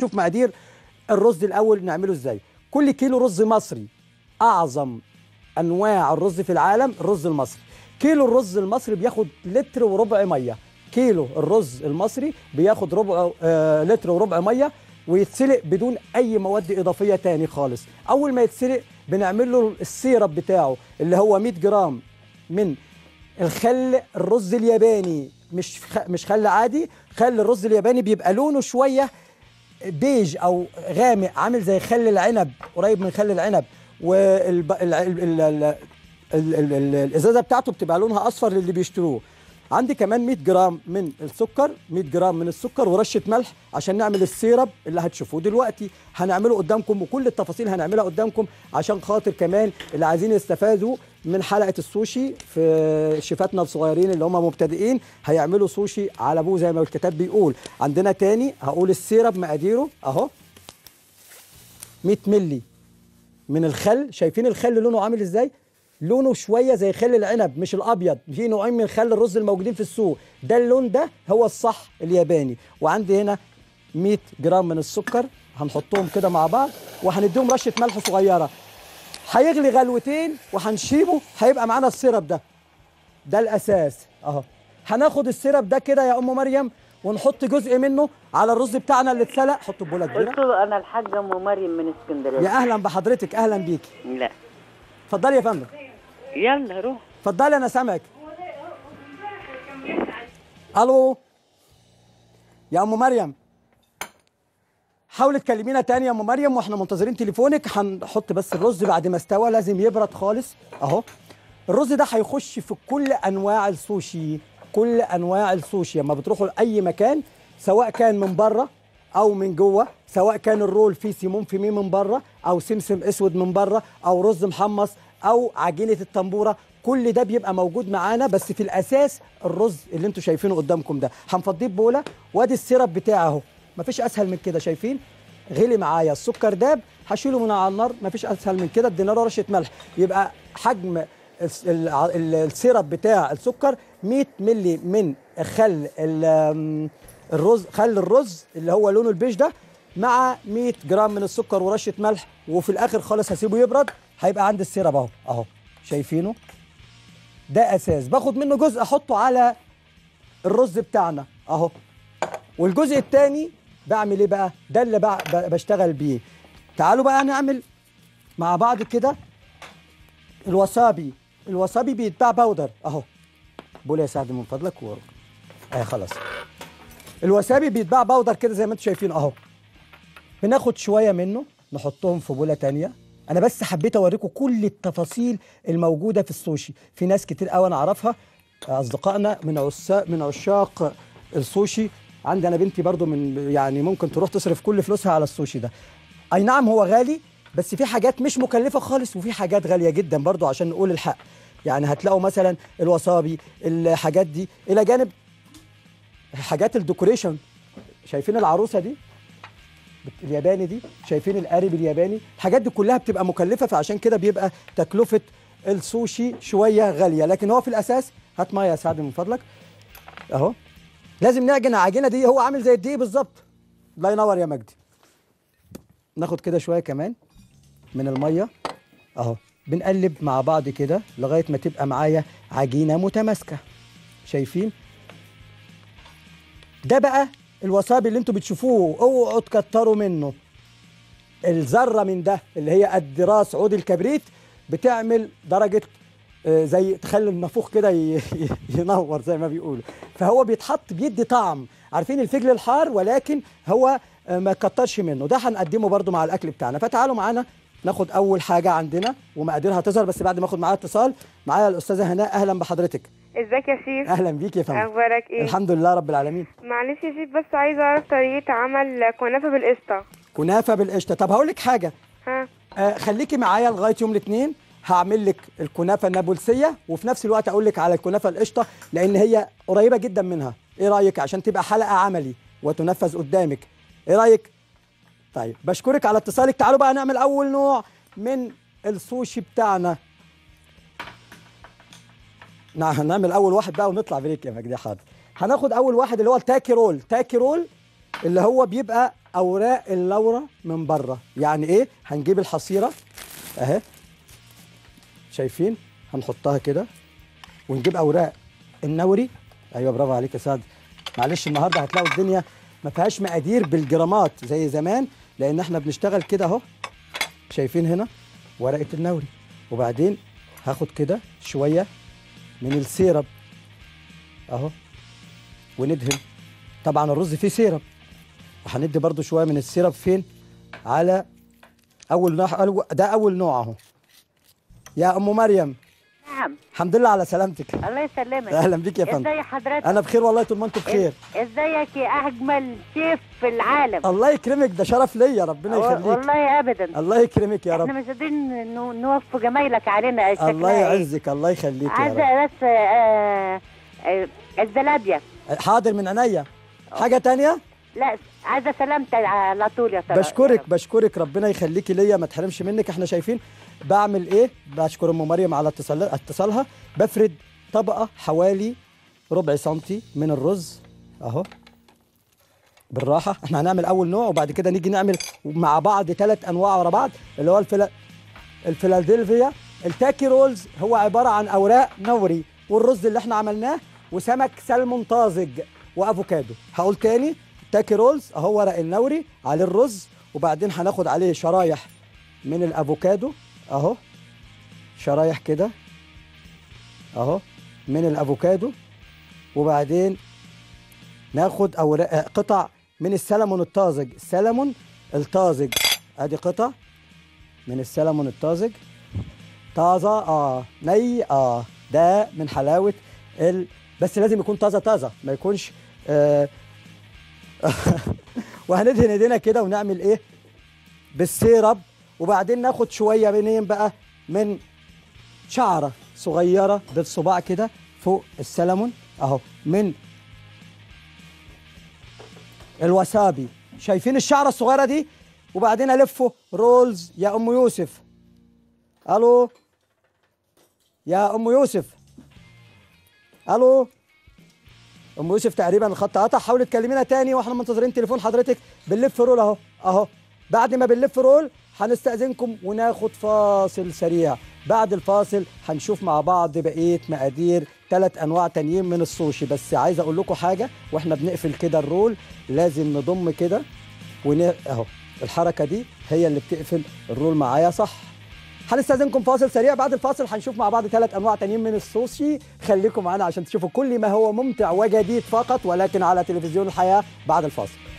نشوف مقادير الرز الاول نعمله ازاي كل كيلو رز مصري اعظم انواع الرز في العالم الرز المصري كيلو الرز المصري بياخد لتر وربع ميه كيلو الرز المصري بياخد ربع آه لتر وربع ميه ويتسلق بدون اي مواد اضافيه تاني خالص اول ما يتسلق بنعمل له السيرب بتاعه اللي هو 100 جرام من الخل الرز الياباني مش خ... مش خل عادي خل الرز الياباني بيبقى لونه شويه بيج او غامق عامل زي خل العنب قريب من خل العنب والازازه بتاعته بتبقى لونها اصفر للي بيشتروه عندي كمان 100 جرام من السكر 100 جرام من السكر ورشه ملح عشان نعمل السيرب اللي هتشوفوه دلوقتي هنعمله قدامكم وكل التفاصيل هنعملها قدامكم عشان خاطر كمان اللي عايزين يستفادوا من حلقه السوشي في شيفاتنا الصغيرين اللي هم مبتدئين هيعملوا سوشي على ابوه زي ما الكتاب بيقول عندنا تاني هقول السيرب مقاديره اهو 100 مللي من الخل شايفين الخل لونه عامل ازاي لونه شويه زي خل العنب مش الابيض في نوعين من خل الرز الموجودين في السوق ده اللون ده هو الصح الياباني وعندي هنا 100 جرام من السكر هنحطهم كده مع بعض وهنديهم رشه ملح صغيره هيغلي غلوتين وهنشيبه هيبقى معانا السيرب ده ده الاساس اهو هناخد السيرب ده كده يا ام مريم ونحط جزء منه على الرز بتاعنا اللي اتسلق حطه بوله قلت كبيره له انا الحاجه ام مريم من اسكندريه يا اهلا بحضرتك اهلا بيكي لا اتفضلي يا فندم يلا روح اتفضلي انا سامعك الو يا ام مريم حاولي تكلمينا تاني يا ام مريم واحنا منتظرين تليفونك هنحط بس الرز بعد ما استوى لازم يبرد خالص اهو الرز ده هيخش في كل انواع السوشي كل انواع السوشي لما بتروحوا لاي مكان سواء كان من بره او من جوه سواء كان الرول فيه سيمون فيميه من بره او سمسم اسود من بره او رز محمص او عجينه التنبوره كل ده بيبقى موجود معانا بس في الاساس الرز اللي انتوا شايفينه قدامكم ده هنفضيه ببوله وادي السيرب بتاعه اهو مفيش اسهل من كده شايفين غلي معايا السكر داب هشيله من على النار مفيش اسهل من كده ادينا له رشه ملح يبقى حجم الس- الع- ال- السيرب بتاع السكر 100 مللي من خل ال- الرز خل الرز اللي هو لونه البيج ده مع 100 جرام من السكر ورشه ملح وفي الاخر خالص هسيبه يبرد هيبقى عندي السيرب اهو اهو شايفينه ده اساس باخد منه جزء احطه على الرز بتاعنا اهو والجزء الثاني بعمل ايه بقى ده اللي بع- ب- بشتغل بيه تعالوا بقى نعمل مع بعض كده الوسابي الوسابي بيتباع باودر اهو بقول يا سعد من فضلك و... اه خلاص الوسابي بيتباع باودر كده زي ما انتم شايفين اهو بناخد شويه منه نحطهم في بوله تانية انا بس حبيت اوريكم كل التفاصيل الموجوده في السوشي في ناس كتير قوي انا اعرفها اصدقائنا من عشاق من عشاق السوشي عندي انا بنتي برضو من يعني ممكن تروح تصرف كل فلوسها على السوشي ده اي نعم هو غالي بس في حاجات مش مكلفه خالص وفي حاجات غاليه جدا برضو عشان نقول الحق يعني هتلاقوا مثلا الوصابي الحاجات دي الى جانب حاجات الديكوريشن شايفين العروسه دي بت- الياباني دي شايفين القارب الياباني الحاجات دي كلها بتبقى مكلفه فعشان كده بيبقى تكلفه السوشي شويه غاليه لكن هو في الاساس هات ميه يا سعد من فضلك اهو لازم نعجن العجينه دي هو عامل زي الدقيق بالظبط الله ينور يا مجدي ناخد كده شويه كمان من الميه اهو بنقلب مع بعض كده لغايه ما تبقى معايا عجينه متماسكه شايفين ده بقى الوسابي اللي انتوا بتشوفوه اوعوا تكتروا منه الذره من ده اللي هي قد راس عود الكبريت بتعمل درجه آه، زي تخلي النافوخ كده ي- ي- ينور زي ما بيقولوا فهو بيتحط بيدي طعم عارفين الفجل الحار ولكن هو آه، ما كترش منه ده هنقدمه برده مع الاكل بتاعنا فتعالوا معانا ناخد اول حاجه عندنا ومقاديرها هتظهر بس بعد ما اخد معاها اتصال معايا الاستاذه هناء اهلا بحضرتك ازيك يا شيف اهلا بيك يا فندم اخبارك ايه الحمد لله رب العالمين معلش يا شيف بس عايزه اعرف طريقه عمل كنافه بالقشطه كنافه بالقشطه طب هقول لك حاجه ها آه خليكي معايا لغايه يوم الاثنين هعمل لك الكنافه النابلسيه وفي نفس الوقت اقول لك على الكنافه القشطه لان هي قريبه جدا منها ايه رايك عشان تبقى حلقه عملي وتنفذ قدامك ايه رايك طيب بشكرك على اتصالك تعالوا بقى نعمل اول نوع من السوشي بتاعنا نعم هنعمل اول واحد بقى ونطلع بريك يا مجدي حاضر هناخد اول واحد اللي هو التاكي رول تاكي رول اللي هو بيبقى اوراق اللورة من بره يعني ايه هنجيب الحصيرة اهي شايفين هنحطها كده ونجيب اوراق النوري ايوه برافو عليك يا سعد معلش النهارده هتلاقوا الدنيا ما فيهاش مقادير بالجرامات زي زمان لان احنا بنشتغل كده اهو شايفين هنا ورقه النوري وبعدين هاخد كده شويه من السيرب اهو وندهن طبعا الرز فيه سيرب وهندي برضو شويه من السيرب فين على اول نوع أول- ده اول نوع اهو يا ام مريم نعم الحمد لله على سلامتك الله يسلمك اهلا بيك يا فندم ازي حضرتك انا بخير والله طول ما انتم بخير ازيك يا اجمل شيف في العالم الله يكرمك ده شرف ليا ربنا و- يخليك والله ابدا الله يكرمك يا احنا رب مش قادرين نو- نوفي جمايلك علينا شكلها الله إيه. يعزك الله يخليك يا رب عايزه بس آه، آه، الزلابيه حاضر من عينيا حاجه تانية لا عايزه سلامتك على طول يا سلام بشكرك بشكرك ربنا يخليكي ليا ما تحرمش منك احنا شايفين بعمل ايه بشكر ام مريم على اتصال اتصالها بفرد طبقه حوالي ربع سنتي من الرز اهو بالراحه احنا هنعمل اول نوع وبعد كده نيجي نعمل مع بعض ثلاث انواع ورا بعض اللي هو الفلا الفيلادلفيا التاكي رولز هو عباره عن اوراق نوري والرز اللي احنا عملناه وسمك سلمون طازج وافوكادو هقول تاني التاكي رولز اهو ورق النوري عليه الرز وبعدين هناخد عليه شرايح من الافوكادو اهو شرايح كده اهو من الافوكادو وبعدين ناخد اوراق آه، قطع من السلمون الطازج السلمون الطازج ادي قطع من السلمون الطازج طازه اه ني اه ده من حلاوه ال... بس لازم يكون طازه طازه ما يكونش آه وهندهن ايدينا كده ونعمل ايه بالسيرب وبعدين ناخد شويه منين بقى من شعره صغيره بالصباع كده فوق السلمون اهو من الوسابي شايفين الشعره الصغيره دي وبعدين الفه رولز يا ام يوسف الو يا ام يوسف الو ام يوسف تقريبا الخط قطع حاولي تكلمينا تاني واحنا منتظرين تليفون حضرتك بنلف رول اهو اهو بعد ما بنلف رول هنستأذنكم وناخد فاصل سريع بعد الفاصل هنشوف مع بعض بقية مقادير ثلاث انواع تانيين من السوشي بس عايز اقول لكم حاجة واحنا بنقفل كده الرول لازم نضم كده ون اهو الحركة دي هي اللي بتقفل الرول معايا صح هنستاذنكم فاصل سريع بعد الفاصل هنشوف مع بعض ثلاث انواع تانيين من السوشي خليكم معانا عشان تشوفوا كل ما هو ممتع وجديد فقط ولكن على تلفزيون الحياه بعد الفاصل